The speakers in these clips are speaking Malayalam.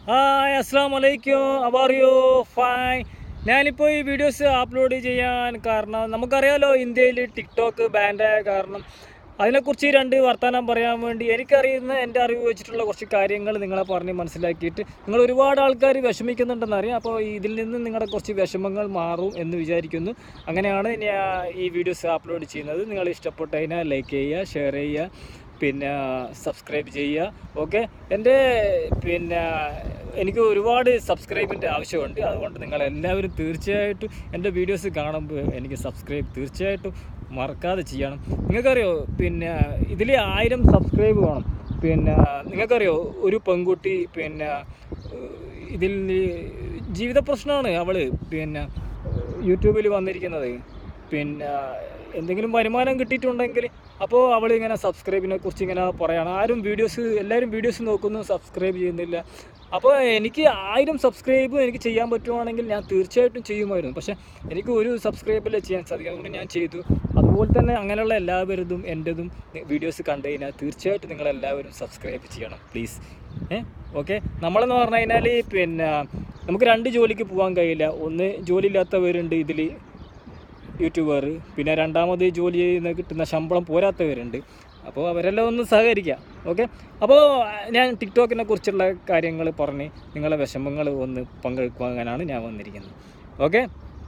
ഹായ് അസ്സാം വലൈക്കും അവാറിയോ ഫൈൻ ഞാനിപ്പോൾ ഈ വീഡിയോസ് അപ്ലോഡ് ചെയ്യാൻ കാരണം നമുക്കറിയാലോ ഇന്ത്യയിൽ ടിക്ടോക്ക് ബാൻഡായ കാരണം അതിനെക്കുറിച്ച് രണ്ട് വർത്തമാനം പറയാൻ വേണ്ടി എനിക്കറിയുന്ന എൻ്റെ അറിവ് വെച്ചിട്ടുള്ള കുറച്ച് കാര്യങ്ങൾ നിങ്ങളെ പറഞ്ഞ് മനസ്സിലാക്കിയിട്ട് നിങ്ങൾ ഒരുപാട് ആൾക്കാർ വിഷമിക്കുന്നുണ്ടെന്ന് അറിയാം അപ്പോൾ ഇതിൽ നിന്ന് നിങ്ങളുടെ കുറച്ച് വിഷമങ്ങൾ മാറും എന്ന് വിചാരിക്കുന്നു അങ്ങനെയാണ് ഞാൻ ഈ വീഡിയോസ് അപ്ലോഡ് ചെയ്യുന്നത് നിങ്ങൾ ഇഷ്ടപ്പെട്ടതിനാൽ ലൈക്ക് ചെയ്യുക ഷെയർ ചെയ്യുക പിന്നെ സബ്സ്ക്രൈബ് ചെയ്യുക ഓക്കെ എൻ്റെ പിന്നെ എനിക്ക് ഒരുപാട് സബ്സ്ക്രൈബിൻ്റെ ആവശ്യമുണ്ട് അതുകൊണ്ട് നിങ്ങൾ എല്ലാവരും തീർച്ചയായിട്ടും എൻ്റെ വീഡിയോസ് കാണുമ്പോൾ എനിക്ക് സബ്സ്ക്രൈബ് തീർച്ചയായിട്ടും മറക്കാതെ ചെയ്യണം നിങ്ങൾക്കറിയോ പിന്നെ ഇതിൽ ആയിരം സബ്സ്ക്രൈബ് വേണം പിന്നെ നിങ്ങൾക്കറിയോ ഒരു പെൺകുട്ടി പിന്നെ ഇതിൽ ജീവിത പ്രശ്നമാണ് അവൾ പിന്നെ യൂട്യൂബിൽ വന്നിരിക്കുന്നത് പിന്നെ എന്തെങ്കിലും വരുമാനം കിട്ടിയിട്ടുണ്ടെങ്കിൽ അപ്പോൾ അവൾ ഇങ്ങനെ സബ്സ്ക്രൈബിനെ കുറിച്ച് ഇങ്ങനെ പറയാണ് ആരും വീഡിയോസ് എല്ലാവരും വീഡിയോസ് നോക്കുന്നു സബ്സ്ക്രൈബ് ചെയ്യുന്നില്ല അപ്പോൾ എനിക്ക് ആയിരം സബ്സ്ക്രൈബ് എനിക്ക് ചെയ്യാൻ പറ്റുവാണെങ്കിൽ ഞാൻ തീർച്ചയായിട്ടും ചെയ്യുമായിരുന്നു പക്ഷേ എനിക്ക് ഒരു സബ്സ്ക്രൈബിൽ ചെയ്യാൻ സാധിക്കും അതുകൊണ്ട് ഞാൻ ചെയ്തു അതുപോലെ തന്നെ അങ്ങനെയുള്ള എല്ലാവരതും എൻ്റെതും വീഡിയോസ് കണ്ടു കഴിഞ്ഞാൽ തീർച്ചയായിട്ടും നിങ്ങളെല്ലാവരും സബ്സ്ക്രൈബ് ചെയ്യണം പ്ലീസ് ഏ ഓക്കെ നമ്മളെന്ന് പറഞ്ഞു കഴിഞ്ഞാൽ പിന്നെ നമുക്ക് രണ്ട് ജോലിക്ക് പോകാൻ കഴിയില്ല ഒന്ന് ജോലി ഇല്ലാത്തവരുണ്ട് ഇതിൽ യൂട്യൂബർ പിന്നെ രണ്ടാമത് ജോലി ചെയ്യുന്ന കിട്ടുന്ന ശമ്പളം പോരാത്തവരുണ്ട് അപ്പോൾ അവരെല്ലാം ഒന്ന് സഹകരിക്കുക ഓക്കെ അപ്പോൾ ഞാൻ ടിക്ടോക്കിനെ കുറിച്ചുള്ള കാര്യങ്ങൾ പറഞ്ഞ് നിങ്ങളെ വിഷമങ്ങൾ ഒന്ന് പങ്കുവെക്കാനാണ് ഞാൻ വന്നിരിക്കുന്നത് ഓക്കെ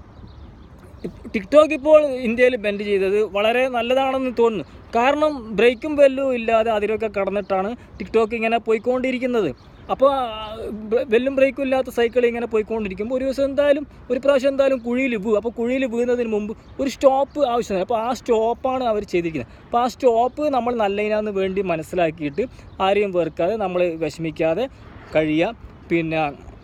ടിക്ടോക്ക് ഇപ്പോൾ ഇന്ത്യയിൽ ബെൻഡ് ചെയ്തത് വളരെ നല്ലതാണെന്ന് തോന്നുന്നു കാരണം ബ്രേക്കും ബെല്ലും ഇല്ലാതെ അതിലൊക്കെ കടന്നിട്ടാണ് ടിക്ടോക്ക് ഇങ്ങനെ പോയിക്കൊണ്ടിരിക്കുന്നത് അപ്പോൾ ബെല്ലും ബ്രേക്കും ഇല്ലാത്ത സൈക്കിൾ ഇങ്ങനെ പോയിക്കൊണ്ടിരിക്കുമ്പോൾ ഒരു ദിവസം എന്തായാലും ഒരു പ്രാവശ്യം എന്തായാലും കുഴിയിൽ വീഴും അപ്പോൾ കുഴിയിൽ വീഴുന്നതിന് മുമ്പ് ഒരു സ്റ്റോപ്പ് ആവശ്യമാണ് അപ്പോൾ ആ സ്റ്റോപ്പാണ് അവർ ചെയ്തിരിക്കുന്നത് അപ്പോൾ ആ സ്റ്റോപ്പ് നമ്മൾ നല്ലതിനാന്ന് വേണ്ടി മനസ്സിലാക്കിയിട്ട് ആരെയും വെറുക്കാതെ നമ്മൾ വിഷമിക്കാതെ കഴിയുക പിന്നെ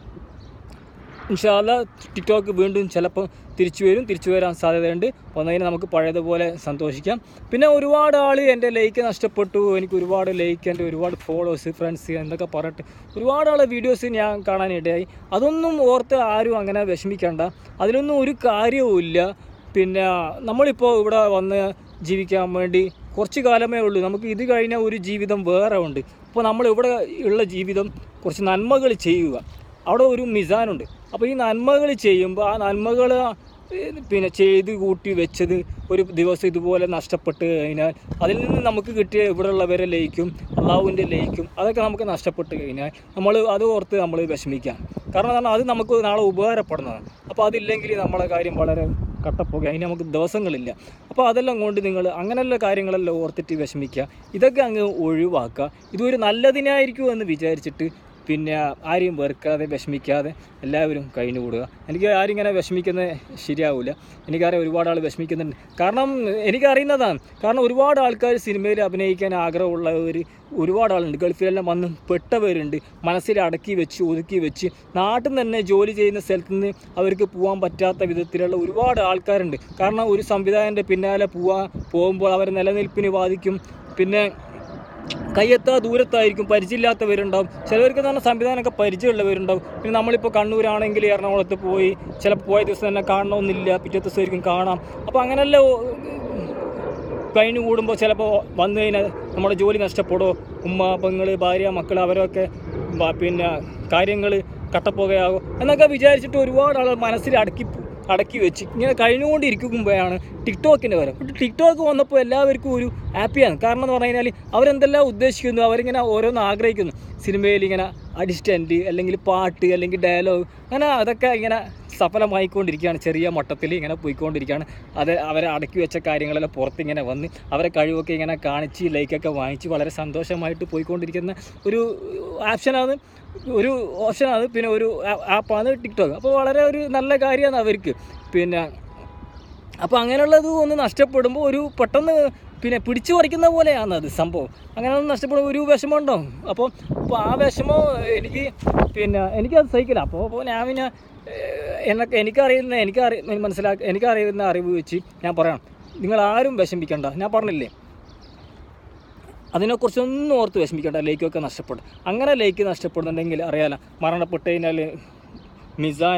ഇൻഷാല്ല ടിക്ടോക്ക് വീണ്ടും ചിലപ്പോൾ തിരിച്ചു വരും തിരിച്ചു വരാൻ സാധ്യതയുണ്ട് ഒന്നതിന് നമുക്ക് പഴയതുപോലെ സന്തോഷിക്കാം പിന്നെ ഒരുപാട് ആൾ എൻ്റെ ലൈക്ക് നഷ്ടപ്പെട്ടു എനിക്ക് ഒരുപാട് ലൈക്ക് എൻ്റെ ഒരുപാട് ഫോളോവേഴ്സ് ഫ്രണ്ട്സ് എന്നൊക്കെ പറഞ്ഞിട്ട് ഒരുപാട് ആളെ വീഡിയോസ് ഞാൻ കാണാനിടയായി അതൊന്നും ഓർത്ത് ആരും അങ്ങനെ വിഷമിക്കേണ്ട അതിലൊന്നും ഒരു കാര്യവുമില്ല പിന്നെ നമ്മളിപ്പോൾ ഇവിടെ വന്ന് ജീവിക്കാൻ വേണ്ടി കുറച്ച് കാലമേ ഉള്ളൂ നമുക്ക് ഇത് കഴിഞ്ഞ ഒരു ജീവിതം വേറെ ഉണ്ട് അപ്പോൾ നമ്മൾ ഇവിടെ ഉള്ള ജീവിതം കുറച്ച് നന്മകൾ ചെയ്യുക അവിടെ ഒരു മിസാനുണ്ട് അപ്പോൾ ഈ നന്മകൾ ചെയ്യുമ്പോൾ ആ നന്മകൾ പിന്നെ ചെയ്ത് കൂട്ടി വെച്ചത് ഒരു ദിവസം ഇതുപോലെ നഷ്ടപ്പെട്ട് കഴിഞ്ഞാൽ അതിൽ നിന്ന് നമുക്ക് കിട്ടിയ ഇവിടെയുള്ളവരെ ലയിക്കും അള്ളാഹുവിൻ്റെ ലയിക്കും അതൊക്കെ നമുക്ക് നഷ്ടപ്പെട്ട് കഴിഞ്ഞാൽ നമ്മൾ അത് ഓർത്ത് നമ്മൾ വിഷമിക്കാം കാരണം കാരണം അത് നമുക്ക് നാളെ ഉപകാരപ്പെടുന്നതാണ് അപ്പോൾ അതില്ലെങ്കിൽ നമ്മളെ കാര്യം വളരെ കട്ടപ്പോക അതിന് നമുക്ക് ദിവസങ്ങളില്ല അപ്പോൾ അതെല്ലാം കൊണ്ട് നിങ്ങൾ അങ്ങനെയുള്ള കാര്യങ്ങളെല്ലാം ഓർത്തിട്ട് വിഷമിക്കുക ഇതൊക്കെ അങ്ങ് ഒഴിവാക്കുക ഇതൊരു നല്ലതിനായിരിക്കും എന്ന് വിചാരിച്ചിട്ട് പിന്നെ ആരെയും വെറുക്കാതെ വിഷമിക്കാതെ എല്ലാവരും കഴിഞ്ഞു കൂടുക എനിക്ക് ആരും ഇങ്ങനെ വിഷമിക്കുന്നത് ശരിയാവില്ല എനിക്കറിയാം ഒരുപാട് ആൾ വിഷമിക്കുന്നുണ്ട് കാരണം എനിക്കറിയുന്നതാണ് കാരണം ഒരുപാട് ആൾക്കാർ സിനിമയിൽ അഭിനയിക്കാൻ ആഗ്രഹമുള്ളവർ ഒരുപാട് ആളുണ്ട് ഗൾഫിലെല്ലാം വന്ന് പെട്ടവരുണ്ട് മനസ്സിൽ അടക്കി വെച്ച് ഒതുക്കി വെച്ച് നാട്ടിൽ നിന്ന് തന്നെ ജോലി ചെയ്യുന്ന സ്ഥലത്ത് നിന്ന് അവർക്ക് പോകാൻ പറ്റാത്ത വിധത്തിലുള്ള ഒരുപാട് ആൾക്കാരുണ്ട് കാരണം ഒരു സംവിധായകൻ്റെ പിന്നാലെ പോവാൻ പോകുമ്പോൾ അവർ നിലനിൽപ്പിന് ബാധിക്കും പിന്നെ കയ്യെത്താ ദൂരത്തായിരിക്കും പരിചയമില്ലാത്തവരുണ്ടാവും ചിലവർക്ക് തന്നെ സംവിധാനമൊക്കെ പരിചയമുള്ളവരുണ്ടാവും പിന്നെ നമ്മളിപ്പോൾ കണ്ണൂരാണെങ്കിൽ എറണാകുളത്ത് പോയി ചിലപ്പോൾ പോയ ദിവസം തന്നെ കാണണമെന്നില്ല പിറ്റേ ദിവസമായിരിക്കും കാണാം അപ്പോൾ അങ്ങനെയല്ല കഴിഞ്ഞു കൂടുമ്പോൾ ചിലപ്പോൾ വന്നു കഴിഞ്ഞാൽ നമ്മുടെ ജോലി നഷ്ടപ്പെടുമോ ഉമ്മ പെങ്ങൾ ഭാര്യ മക്കൾ അവരൊക്കെ ബ- പിന്നെ കാര്യങ്ങൾ കട്ടപ്പുകയാകും എന്നൊക്കെ വിചാരിച്ചിട്ട് ഒരുപാട് ആൾ മനസ്സിൽ അടക്കി അടക്കി വെച്ച് ഇങ്ങനെ കഴിഞ്ഞുകൊണ്ടിരിക്കുമ്പോഴാണ് ടിക്ടോക്കിൻ്റെ വരം ടിക്ടോക്ക് വന്നപ്പോൾ എല്ലാവർക്കും ഒരു ഹാപ്പിയാണ് കാരണം എന്ന് പറഞ്ഞു കഴിഞ്ഞാൽ അവരെന്തെല്ലാം ഉദ്ദേശിക്കുന്നു അവരിങ്ങനെ ഓരോന്ന് ആഗ്രഹിക്കുന്നു സിനിമയിൽ ഇങ്ങനെ അഡിസ്റ്റൻറ്റ് അല്ലെങ്കിൽ പാട്ട് അല്ലെങ്കിൽ ഡയലോഗ് അങ്ങനെ അതൊക്കെ ഇങ്ങനെ സഫലമായിക്കൊണ്ടിരിക്കുകയാണ് ചെറിയ മട്ടത്തിൽ ഇങ്ങനെ പോയിക്കൊണ്ടിരിക്കുകയാണ് അത് അവരെ അടക്കി വെച്ച കാര്യങ്ങളെല്ലാം പുറത്തിങ്ങനെ വന്ന് അവരെ കഴിവൊക്കെ ഇങ്ങനെ കാണിച്ച് ലൈക്കൊക്കെ വാങ്ങിച്ച് വളരെ സന്തോഷമായിട്ട് പോയിക്കൊണ്ടിരിക്കുന്ന ഒരു ആപ്ഷനാണ് ഒരു ഓപ്ഷനാണ് പിന്നെ ഒരു ആ- ആപ്പാണ് ടിക്ടോക്ക് അപ്പോൾ വളരെ ഒരു നല്ല കാര്യമാണ് അവർക്ക് പിന്നെ അപ്പോൾ അങ്ങനെയുള്ളത് ഒന്ന് നഷ്ടപ്പെടുമ്പോൾ ഒരു പെട്ടെന്ന് പിന്നെ പിടിച്ചു പറിക്കുന്ന പോലെയാണ് അത് സംഭവം അങ്ങനെ ഒന്ന് നഷ്ടപ്പെടുമ്പോൾ ഒരു വിഷമം ഉണ്ടാവും അപ്പോൾ അപ്പോൾ ആ വിഷമം എനിക്ക് പിന്നെ എനിക്കത് സഹിക്കില്ല അപ്പോൾ അപ്പോൾ ഞാൻ പിന്നെ ഏഹ്, എന്നൊക്കെ എനിക്കറിയുന്ന എനിക്ക് അറി മനസ്സിലാക്കി എനിക്കറിയുന്ന അറിവ് വെച്ച് ഞാൻ പറയണം നിങ്ങൾ ആരും വിഷമിക്കണ്ട ഞാൻ പറഞ്ഞില്ലേ അതിനെക്കുറിച്ചൊന്നും ഓർത്ത് വിഷമിക്കേണ്ട ലൈക്കൊക്കെ നഷ്ടപ്പെടും അങ്ങനെ ലൈക്ക് നഷ്ടപ്പെടുന്നുണ്ടെങ്കിൽ അറിയാലോ മരണപ്പെട്ട് കഴിഞ്ഞാൽ മിസാൻ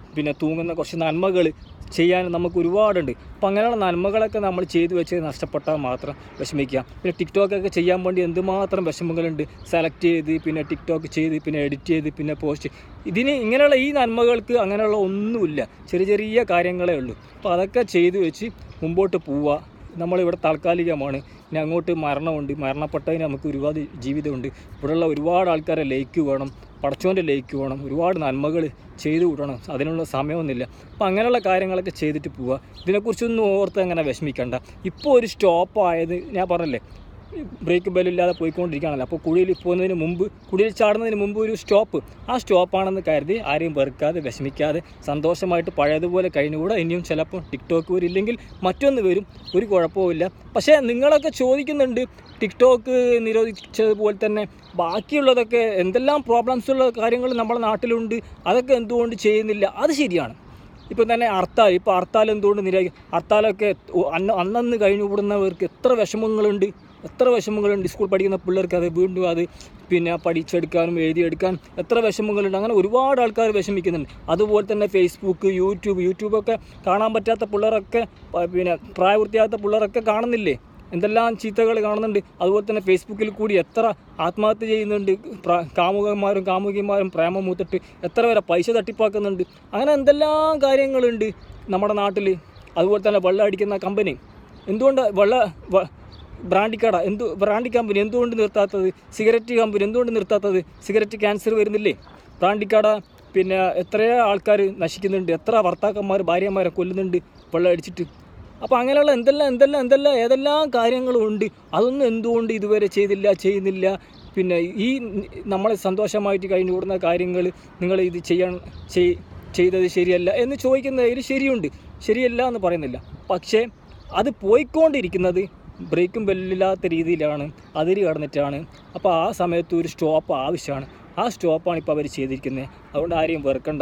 പിന്നെ തൂങ്ങുന്ന കുറച്ച് നന്മകൾ ചെയ്യാൻ നമുക്ക് ഒരുപാടുണ്ട് അപ്പം അങ്ങനെയുള്ള നന്മകളൊക്കെ നമ്മൾ ചെയ്തു വെച്ച് നഷ്ടപ്പെട്ടാൽ മാത്രം വിഷമിക്കുക പിന്നെ ടിക്ടോക്കൊക്കെ ചെയ്യാൻ വേണ്ടി എന്തുമാത്രം വിഷമങ്ങളുണ്ട് സെലക്ട് ചെയ്ത് പിന്നെ ടിക്ടോക്ക് ചെയ്ത് പിന്നെ എഡിറ്റ് ചെയ്ത് പിന്നെ പോസ്റ്റ് ഇതിന് ഇങ്ങനെയുള്ള ഈ നന്മകൾക്ക് അങ്ങനെയുള്ള ഒന്നുമില്ല ചെറിയ ചെറിയ കാര്യങ്ങളേ ഉള്ളൂ അപ്പോൾ അതൊക്കെ ചെയ്തു വെച്ച് മുമ്പോട്ട് പോവുക നമ്മളിവിടെ താൽക്കാലികമാണ് ഇനി അങ്ങോട്ട് മരണമുണ്ട് മരണപ്പെട്ടതിന് നമുക്ക് ഒരുപാട് ജീവിതമുണ്ട് ഇവിടെയുള്ള ഒരുപാട് ആൾക്കാരെ ലൈക്ക് വേണം പടച്ചോൻ്റെ ലൈക്ക് വേണം ഒരുപാട് നന്മകൾ ചെയ്തു വിടണം അതിനുള്ള സമയമൊന്നുമില്ല അപ്പം അങ്ങനെയുള്ള കാര്യങ്ങളൊക്കെ ചെയ്തിട്ട് പോവുക ഇതിനെക്കുറിച്ചൊന്നും ഓർത്ത് അങ്ങനെ വിഷമിക്കണ്ട ഇപ്പോൾ ഒരു സ്റ്റോപ്പ് ആയത് ഞാൻ പറഞ്ഞല്ലേ ബ്രേക്ക് ബെല്ലില്ലാതെ പോയിക്കൊണ്ടിരിക്കുകയാണല്ലോ അപ്പോൾ കുഴിയിൽ പോകുന്നതിന് മുമ്പ് കുഴിയിൽ ചാടുന്നതിന് മുമ്പ് ഒരു സ്റ്റോപ്പ് ആ സ്റ്റോപ്പാണെന്ന് കരുതി ആരെയും വെറുക്കാതെ വിഷമിക്കാതെ സന്തോഷമായിട്ട് പഴയതുപോലെ കഴിഞ്ഞുകൂടെ ഇനിയും ചിലപ്പോൾ ടിക്ടോക്ക് വരില്ലെങ്കിൽ മറ്റൊന്ന് വരും ഒരു കുഴപ്പവുമില്ല പക്ഷേ നിങ്ങളൊക്കെ ചോദിക്കുന്നുണ്ട് ടിക്ടോക്ക് നിരോധിച്ചതുപോലെ തന്നെ ബാക്കിയുള്ളതൊക്കെ എന്തെല്ലാം പ്രോബ്ലംസ് ഉള്ള കാര്യങ്ങൾ നമ്മുടെ നാട്ടിലുണ്ട് അതൊക്കെ എന്തുകൊണ്ട് ചെയ്യുന്നില്ല അത് ശരിയാണ് ഇപ്പം തന്നെ ഹർത്താൽ ഇപ്പോൾ ഹർത്താൽ എന്തുകൊണ്ട് നിരോധി ഹർത്താലൊക്കെ അന്ന് അന്നന്ന് കഴിഞ്ഞു കൂടുന്നവർക്ക് എത്ര വിഷമങ്ങളുണ്ട് എത്ര വിഷമങ്ങളുണ്ട് സ്കൂൾ പഠിക്കുന്ന പിള്ളേർക്ക് അത് വീണ്ടും അത് പിന്നെ പഠിച്ചെടുക്കാനും എഴുതിയെടുക്കാനും എത്ര വിഷമങ്ങളുണ്ട് അങ്ങനെ ഒരുപാട് ആൾക്കാർ വിഷമിക്കുന്നുണ്ട് അതുപോലെ തന്നെ ഫേസ്ബുക്ക് യൂട്യൂബ് യൂട്യൂബൊക്കെ കാണാൻ പറ്റാത്ത പിള്ളേരൊക്കെ പ- പിന്നെ പ്രായപൂർത്തിയാകാത്ത പിള്ളേരൊക്കെ കാണുന്നില്ലേ എന്തെല്ലാം ചീത്തകൾ കാണുന്നുണ്ട് അതുപോലെ തന്നെ ഫേസ്ബുക്കിൽ കൂടി എത്ര ആത്മഹത്യ ചെയ്യുന്നുണ്ട് പ്ര- കാമുകന്മാരും കാമുകിമാരും പ്രേമം മൂത്തിട്ട് എത്ര പേരെ പൈസ തട്ടിപ്പാക്കുന്നുണ്ട് അങ്ങനെ എന്തെല്ലാം കാര്യങ്ങളുണ്ട് നമ്മുടെ നാട്ടിൽ അതുപോലെ തന്നെ വെള്ളം അടിക്കുന്ന കമ്പനി എന്തുകൊണ്ട് വെള്ള വ- ബ്രാൻഡിക്കട എന്തു ബ്രാൻഡി കമ്പനി എന്തുകൊണ്ട് നിർത്താത്തത് സിഗരറ്റ് കമ്പനി എന്തുകൊണ്ട് നിർത്താത്തത് സിഗരറ്റ് ക്യാൻസർ വരുന്നില്ലേ ബ്രാൻഡിക്കട പിന്നെ എത്രയോ ആൾക്കാർ നശിക്കുന്നുണ്ട് എത്ര ഭർത്താക്കന്മാർ ഭാര്യമാരെ കൊല്ലുന്നുണ്ട് വെള്ളം അടിച്ചിട്ട് അപ്പോൾ അങ്ങനെയുള്ള എന്തെല്ലാം എന്തെല്ലാം എന്തെല്ലാം ഏതെല്ലാം കാര്യങ്ങളും ഉണ്ട് അതൊന്നും എന്തുകൊണ്ട് ഇതുവരെ ചെയ്തില്ല ചെയ്യുന്നില്ല പിന്നെ ഈ നമ്മളെ സന്തോഷമായിട്ട് കഴിഞ്ഞു കൂടുന്ന കാര്യങ്ങൾ നിങ്ങൾ ഇത് ചെയ്യാൻ ചെയ് ചെയ്തത് ശരിയല്ല എന്ന് ചോദിക്കുന്നതിൽ ശരിയുണ്ട് ശരിയല്ല എന്ന് പറയുന്നില്ല പക്ഷേ അത് പോയിക്കൊണ്ടിരിക്കുന്നത് ബ്രേക്കും ബെല്ലില്ലാത്ത രീതിയിലാണ് അതിര് കടന്നിട്ടാണ് അപ്പോൾ ആ സമയത്ത് ഒരു സ്റ്റോപ്പ് ആവശ്യമാണ് ആ സ്റ്റോപ്പാണ് ഇപ്പോൾ അവർ ചെയ്തിരിക്കുന്നത് അതുകൊണ്ട് ആരെയും വെറുക്കണ്ട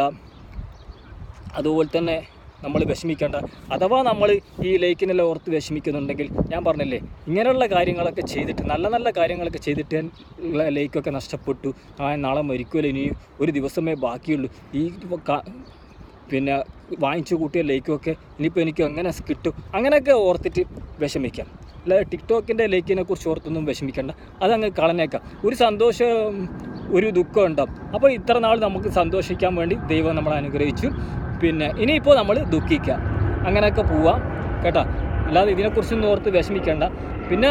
അതുപോലെ തന്നെ നമ്മൾ വിഷമിക്കേണ്ട അഥവാ നമ്മൾ ഈ ലേക്കിനെല്ലാം ഓർത്ത് വിഷമിക്കുന്നുണ്ടെങ്കിൽ ഞാൻ പറഞ്ഞില്ലേ ഇങ്ങനെയുള്ള കാര്യങ്ങളൊക്കെ ചെയ്തിട്ട് നല്ല നല്ല കാര്യങ്ങളൊക്കെ ചെയ്തിട്ട് ഉള്ള ലേക്കൊക്കെ നഷ്ടപ്പെട്ടു ആ നാളെ മരിക്കുമല്ലോ ഇനി ഒരു ദിവസമേ ബാക്കിയുള്ളൂ ഈ ക- പിന്നെ വാങ്ങിച്ചു കൂട്ടിയ ലേക്കൊക്കെ ഇനിയിപ്പോൾ എനിക്ക് എങ്ങനെ കിട്ടും അങ്ങനെയൊക്കെ ഓർത്തിട്ട് വിഷമിക്കാം അല്ല ടിക്ടോക്കിൻ്റെ ലേക്കിനെ കുറിച്ച് ഓർത്തൊന്നും വിഷമിക്കേണ്ട അതങ്ങ് കളഞ്ഞേക്കാം ഒരു സന്തോഷം ഒരു ദുഃഖം ഉണ്ടാവും അപ്പോൾ ഇത്ര നാൾ നമുക്ക് സന്തോഷിക്കാൻ വേണ്ടി ദൈവം നമ്മളെ അനുഗ്രഹിച്ചു പിന്നെ ഇനിയിപ്പോൾ നമ്മൾ ദുഃഖിക്കാം അങ്ങനെയൊക്കെ പോവാം കേട്ടോ അല്ലാതെ ഇതിനെക്കുറിച്ചൊന്നും ഓർത്ത് വിഷമിക്കേണ്ട പിന്നെ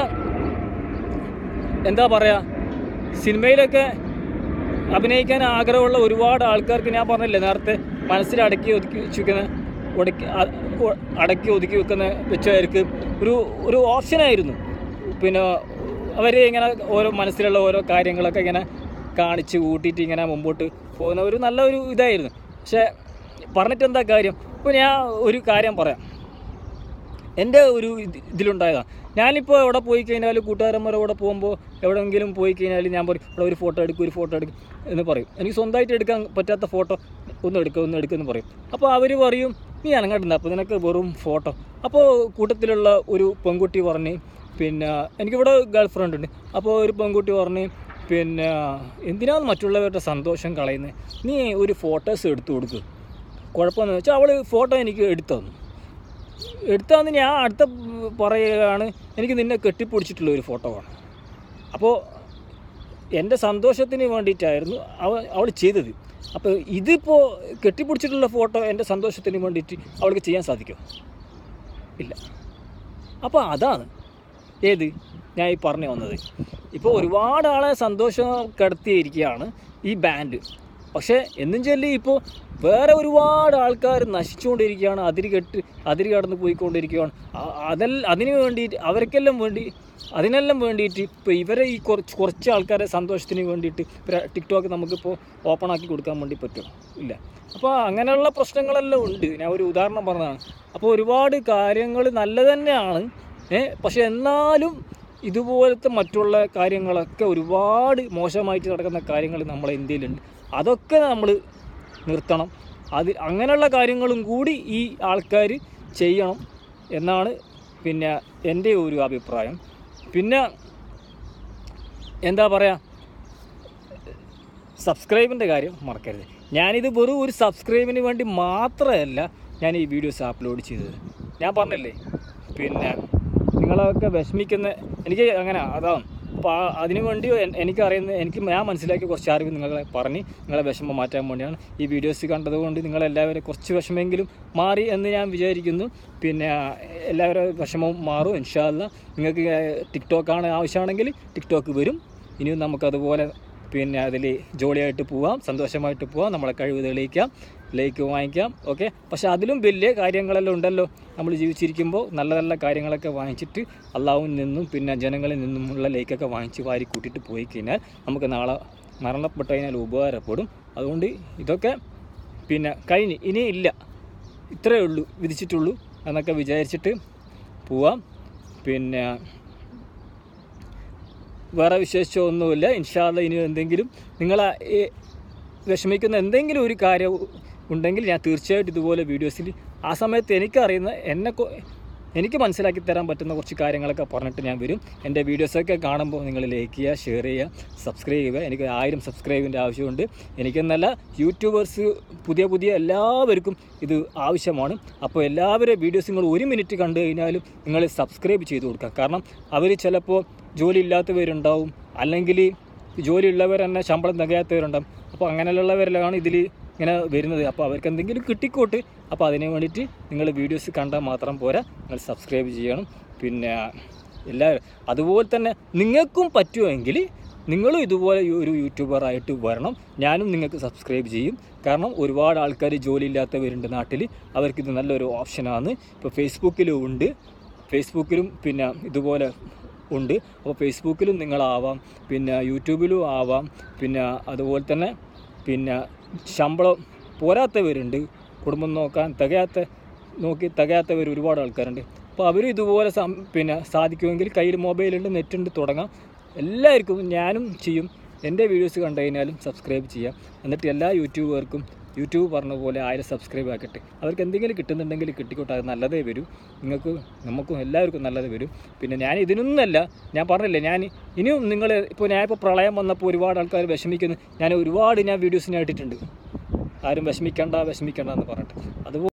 എന്താ പറയുക സിനിമയിലൊക്കെ അഭിനയിക്കാൻ ആഗ്രഹമുള്ള ഒരുപാട് ആൾക്കാർക്ക് ഞാൻ പറഞ്ഞില്ലേ നേരത്തെ മനസ്സിൽ അടക്കി ഒതുക്കി വെച്ചിരിക്കുന്ന ഒടക്കി അ- ഒ- അടക്കി ഒതുക്കി വെക്കുന്ന വെച്ചവർക്ക് ഒരു ഒരു ഓപ്ഷനായിരുന്നു പിന്നെ അവർ ഇങ്ങനെ ഓരോ മനസ്സിലുള്ള ഓരോ കാര്യങ്ങളൊക്കെ ഇങ്ങനെ കാണിച്ച് കൂട്ടിയിട്ട് ഇങ്ങനെ മുമ്പോട്ട് പോകുന്ന ഒരു നല്ല ഒരു ഇതായിരുന്നു പക്ഷേ പറഞ്ഞിട്ട് എന്താ കാര്യം ഇപ്പോൾ ഞാൻ ഒരു കാര്യം പറയാം എൻ്റെ ഒരു ഇത് ഇതിലുണ്ടായതാണ് ഞാനിപ്പോൾ എവിടെ പോയി കഴിഞ്ഞാൽ കൂട്ടുകാരന്മാരുടെ കൂടെ പോകുമ്പോൾ എവിടെയെങ്കിലും പോയി കഴിഞ്ഞാൽ ഞാൻ പറയും ഇവിടെ ഒരു ഫോട്ടോ എടുക്കും ഒരു ഫോട്ടോ എടുക്കും എന്ന് പറയും എനിക്ക് സ്വന്തമായിട്ട് എടുക്കാൻ പറ്റാത്ത ഫോട്ടോ ഒന്ന് എടുക്കുക ഒന്ന് എടുക്കുമെന്ന് പറയും അപ്പോൾ അവർ പറയും നീ അനങ്ങാട്ടുണ്ട് അപ്പോൾ നിനക്ക് വെറും ഫോട്ടോ അപ്പോൾ കൂട്ടത്തിലുള്ള ഒരു പെൺകുട്ടി പറഞ്ഞ് പിന്നെ എനിക്കിവിടെ ഗേൾ ഫ്രണ്ട് ഉണ്ട് അപ്പോൾ ഒരു പെൺകുട്ടി പറഞ്ഞ് പിന്നെ എന്തിനാണ് മറ്റുള്ളവരുടെ സന്തോഷം കളയുന്നത് നീ ഒരു ഫോട്ടോസ് എടുത്തു കൊടുക്കുക കുഴപ്പമെന്ന് വെച്ചാൽ അവൾ ഫോട്ടോ എനിക്ക് എടുത്തു തന്നു എടുത്താന്ന് ഞാൻ അടുത്ത പറയുകയാണ് എനിക്ക് നിന്നെ കെട്ടിപ്പിടിച്ചിട്ടുള്ള ഒരു ഫോട്ടോ ആണ് അപ്പോൾ എൻ്റെ സന്തോഷത്തിന് വേണ്ടിയിട്ടായിരുന്നു അവ അവൾ ചെയ്തത് അപ്പോൾ ഇതിപ്പോൾ കെട്ടിപ്പിടിച്ചിട്ടുള്ള ഫോട്ടോ എൻ്റെ സന്തോഷത്തിന് വേണ്ടിയിട്ട് അവൾക്ക് ചെയ്യാൻ സാധിക്കുമോ ഇല്ല അപ്പോൾ അതാണ് ഏത് ഞാൻ ഈ പറഞ്ഞു വന്നത് ഇപ്പോൾ ഒരുപാട് ആളെ സന്തോഷം കടത്തിയിരിക്കുകയാണ് ഈ ബാൻഡ് പക്ഷേ എന്നും ചൊല്ലി ഇപ്പോൾ വേറെ ഒരുപാട് ആൾക്കാർ നശിച്ചുകൊണ്ടിരിക്കുകയാണ് അതിര് കെട്ട് അതിര് കടന്ന് പോയിക്കൊണ്ടിരിക്കുകയാണ് അ- അതെല്ലാം അതിന് വേണ്ടിയിട്ട് അവർക്കെല്ലാം വേണ്ടി അതിനെല്ലാം വേണ്ടിയിട്ട് ഇപ്പോൾ ഇവരെ ഈ കുറച്ച് കുറച്ച് ആൾക്കാരെ സന്തോഷത്തിന് വേണ്ടിയിട്ട് ഇവരെ ടിക്ടോക്ക് നമുക്കിപ്പോൾ ഓപ്പൺ ആക്കി കൊടുക്കാൻ വേണ്ടി പറ്റുമോ ഇല്ല അപ്പോൾ അങ്ങനെയുള്ള പ്രശ്നങ്ങളെല്ലാം ഉണ്ട് ഞാൻ ഒരു ഉദാഹരണം പറഞ്ഞതാണ് അപ്പോൾ ഒരുപാട് കാര്യങ്ങൾ നല്ല തന്നെയാണ് ഏ പക്ഷെ എന്നാലും ഇതുപോലത്തെ മറ്റുള്ള കാര്യങ്ങളൊക്കെ ഒരുപാട് മോശമായിട്ട് നടക്കുന്ന കാര്യങ്ങൾ നമ്മളെ ഇന്ത്യയിലുണ്ട് അതൊക്കെ നമ്മൾ നിർത്തണം അത് അങ്ങനെയുള്ള കാര്യങ്ങളും കൂടി ഈ ആൾക്കാർ ചെയ്യണം എന്നാണ് പിന്നെ എൻ്റെ ഒരു അഭിപ്രായം പിന്നെ എന്താ പറയുക സബ്സ്ക്രൈബിൻ്റെ കാര്യം മറക്കരുത് ഞാനിത് വെറും ഒരു സബ്സ്ക്രൈബിന് വേണ്ടി മാത്രമല്ല ഞാൻ ഈ വീഡിയോസ് അപ്ലോഡ് ചെയ്തത് ഞാൻ പറഞ്ഞില്ലേ പിന്നെ നിങ്ങളൊക്കെ വിഷമിക്കുന്ന എനിക്ക് അങ്ങനെ അതാണ് അപ്പോൾ ആ അതിനു വേണ്ടി എൻ- എനിക്കറിയുന്ന എനിക്ക് ഞാൻ മനസ്സിലാക്കിയ കുറച്ച് അറിവ് നിങ്ങളെ പറഞ്ഞ് നിങ്ങളെ വിഷമം മാറ്റാൻ വേണ്ടിയാണ് ഈ വീഡിയോസ് കണ്ടതുകൊണ്ട് നിങ്ങളെല്ലാവരും കുറച്ച് വിഷമെങ്കിലും മാറി എന്ന് ഞാൻ വിചാരിക്കുന്നു പിന്നെ എല്ലാവരും വിഷമവും മാറും ഇൻഷാല്ല നിങ്ങൾക്ക് ടിക്ടോക്കാണ് ആവശ്യമാണെങ്കിൽ ടിക്ടോക്ക് വരും ഇനിയും നമുക്കതുപോലെ പിന്നെ അതിൽ ജോളിയായിട്ട് പോവാം സന്തോഷമായിട്ട് പോവാം നമ്മളെ കഴിവ് തെളിയിക്കാം ലൈക്ക് വാങ്ങിക്കാം ഓക്കെ പക്ഷേ അതിലും വലിയ കാര്യങ്ങളെല്ലാം ഉണ്ടല്ലോ നമ്മൾ ജീവിച്ചിരിക്കുമ്പോൾ നല്ല നല്ല കാര്യങ്ങളൊക്കെ വാങ്ങിച്ചിട്ട് അള്ളാഹുവിൽ നിന്നും പിന്നെ ജനങ്ങളിൽ നിന്നുമുള്ള ലൈക്കൊക്കെ വാങ്ങിച്ച് വാരി കൂട്ടിയിട്ട് പോയി കഴിഞ്ഞാൽ നമുക്ക് നാളെ മരണപ്പെട്ട് കഴിഞ്ഞാൽ ഉപകാരപ്പെടും അതുകൊണ്ട് ഇതൊക്കെ പിന്നെ കഴിഞ്ഞ് ഇനി ഇല്ല ഇത്രയേ ഉള്ളൂ വിധിച്ചിട്ടുള്ളൂ എന്നൊക്കെ വിചാരിച്ചിട്ട് പോവാം പിന്നെ വേറെ വിശേഷിച്ചോ ഒന്നുമില്ല ഇൻഷാല്ല ഇനി എന്തെങ്കിലും നിങ്ങൾ വിഷമിക്കുന്ന എന്തെങ്കിലും ഒരു കാര്യം ഉണ്ടെങ്കിൽ ഞാൻ തീർച്ചയായിട്ടും ഇതുപോലെ വീഡിയോസിൽ ആ സമയത്ത് എനിക്കറിയുന്ന എന്നെ കൊ- എനിക്ക് മനസ്സിലാക്കി തരാൻ പറ്റുന്ന കുറച്ച് കാര്യങ്ങളൊക്കെ പറഞ്ഞിട്ട് ഞാൻ വരും എൻ്റെ വീഡിയോസൊക്കെ കാണുമ്പോൾ നിങ്ങൾ ലൈക്ക് ചെയ്യുക ഷെയർ ചെയ്യുക സബ്സ്ക്രൈബ് ചെയ്യുക എനിക്ക് ആയിരം സബ്സ്ക്രൈബിൻ്റെ ആവശ്യമുണ്ട് എനിക്കെന്നല്ല യൂട്യൂബേഴ്സ് പുതിയ പുതിയ എല്ലാവർക്കും ഇത് ആവശ്യമാണ് അപ്പോൾ എല്ലാവരുടെ വീഡിയോസ് നിങ്ങൾ ഒരു മിനിറ്റ് കണ്ടു കഴിഞ്ഞാലും നിങ്ങൾ സബ്സ്ക്രൈബ് ചെയ്ത് കൊടുക്കുക കാരണം അവർ ചിലപ്പോൾ ജോലി ഇല്ലാത്തവരുണ്ടാവും അല്ലെങ്കിൽ ജോലി ഉള്ളവർ തന്നെ ശമ്പളം തികയാത്തവരുണ്ടാവും അപ്പോൾ അങ്ങനെയുള്ളവരിലാണ് ഇതിൽ ഇങ്ങനെ വരുന്നത് അപ്പോൾ അവർക്ക് എന്തെങ്കിലും കിട്ടിക്കോട്ട് അപ്പോൾ അതിന് വേണ്ടിയിട്ട് നിങ്ങൾ വീഡിയോസ് കണ്ടാൽ മാത്രം പോരാ നിങ്ങൾ സബ്സ്ക്രൈബ് ചെയ്യണം പിന്നെ എല്ലാവരും അതുപോലെ തന്നെ നിങ്ങൾക്കും പറ്റുമെങ്കിൽ നിങ്ങളും ഇതുപോലെ ഈ ഒരു യൂട്യൂബറായിട്ട് വരണം ഞാനും നിങ്ങൾക്ക് സബ്സ്ക്രൈബ് ചെയ്യും കാരണം ഒരുപാട് ആൾക്കാർ ജോലി ഇല്ലാത്തവരുണ്ട് നാട്ടിൽ അവർക്കിത് നല്ലൊരു ഓപ്ഷനാണ് ഇപ്പോൾ ഫേസ്ബുക്കിലും ഉണ്ട് ഫേസ്ബുക്കിലും പിന്നെ ഇതുപോലെ ഉണ്ട് അപ്പോൾ ഫേസ്ബുക്കിലും നിങ്ങളാവാം പിന്നെ യൂട്യൂബിലും ആവാം പിന്നെ അതുപോലെ തന്നെ പിന്നെ ശമ്പളം പോരാത്തവരുണ്ട് കുടുംബം നോക്കാൻ തികയാത്ത നോക്കി തികയാത്തവർ ഒരുപാട് ആൾക്കാരുണ്ട് അപ്പോൾ അവരും ഇതുപോലെ സം പിന്നെ സാധിക്കുമെങ്കിൽ കയ്യിൽ മൊബൈലുണ്ട് നെറ്റുണ്ട് തുടങ്ങാം എല്ലാവർക്കും ഞാനും ചെയ്യും എൻ്റെ വീഡിയോസ് കണ്ടു കഴിഞ്ഞാലും സബ്സ്ക്രൈബ് ചെയ്യാം എന്നിട്ട് എല്ലാ യൂട്യൂബർക്കും യൂട്യൂബ് പറഞ്ഞ പോലെ ആയിരം സബ്സ്ക്രൈബ് ആക്കട്ടെ അവർക്ക് എന്തെങ്കിലും കിട്ടുന്നുണ്ടെങ്കിൽ കിട്ടിക്കോട്ടെ അത് നല്ലതേ വരൂ നിങ്ങൾക്ക് നമുക്കും എല്ലാവർക്കും നല്ലത് വരും പിന്നെ ഞാൻ ഇതിനൊന്നല്ല ഞാൻ പറഞ്ഞില്ലേ ഞാൻ ഇനിയും നിങ്ങൾ ഇപ്പോൾ ഞാൻ ഇപ്പോൾ പ്രളയം വന്നപ്പോൾ ഒരുപാട് ആൾക്കാർ വിഷമിക്കുന്നു ഞാൻ ഒരുപാട് ഞാൻ വീഡിയോസ് ഞാൻ ഇട്ടിട്ടുണ്ട് ആരും വിഷമിക്കണ്ട വിഷമിക്കണ്ട എന്ന് പറഞ്ഞിട്ട് അതുപോലെ